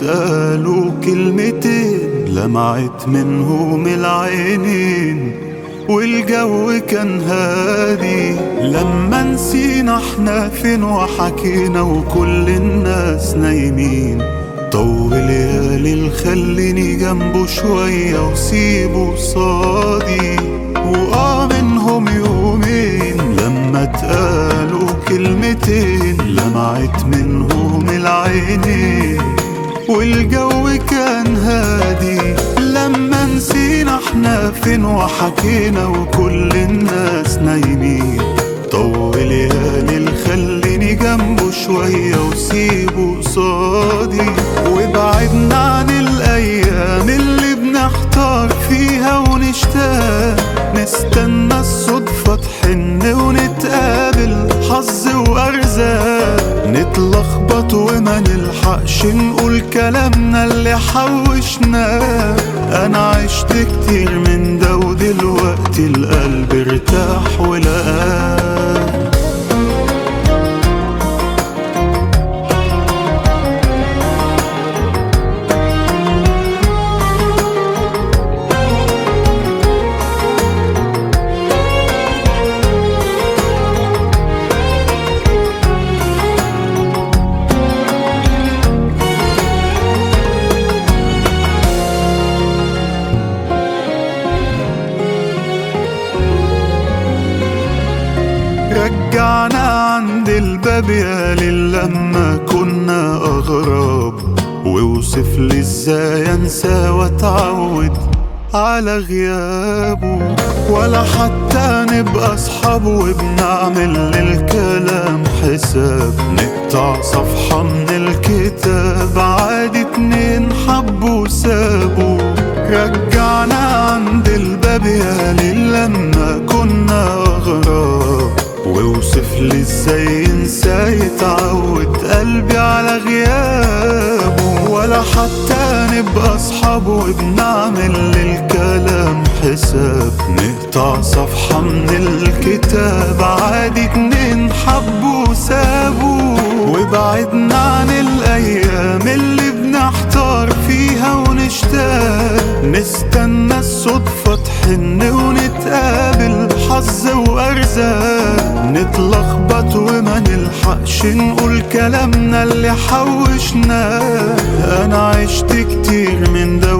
اتقالوا كلمتين لمعت منهم العينين والجو كان هادي لما نسينا احنا فين وحكينا وكل الناس نايمين طول يا ليل خليني جنبه شوية وسيبه صادي وقع منهم يومين لما اتقالوا كلمتين لمعت منهم العينين والجو كان هادي لما نسينا احنا فين وحكينا وكل الناس نايمين طول يا ليل خليني جنبه شوية وسيبه قصادي وابعدنا عن الأيام اللي بنحتار فيها ونشتاق نستنى الصدفة تحن ونتقابل حظ وأرزاق نتلخبط وما نلحقش نقول كلامنا اللي حوشناه أنا عشت كتير من ده ودلوقتي القلب ارتاح ولقاه رجعنا عند الباب يا ليل لما كنا أغراب ووصف لي ازاي انسى واتعود على غيابه ولا حتى نبقى اصحاب وبنعمل للكلام حساب نقطع صفحة من الكتاب عادي اتنين حبوا سابوا رجعنا عند الباب يا ليل لما كنا أغراب ووصف لي ازاي ينسى يتعود قلبي على غيابه ولا حتى نبقى اصحاب وبنعمل للكلام حساب نقطع صفحة من الكتاب عادي اتنين حبوا سابوا وبعدنا عن الايام اللي بنحتار فيها ونشتاق نستنى الصدفة تحن ونتقابل حظ وأرزاق نتلخبط وما نلحقش نقول كلامنا اللي حوشناه أنا عشت كتير من ده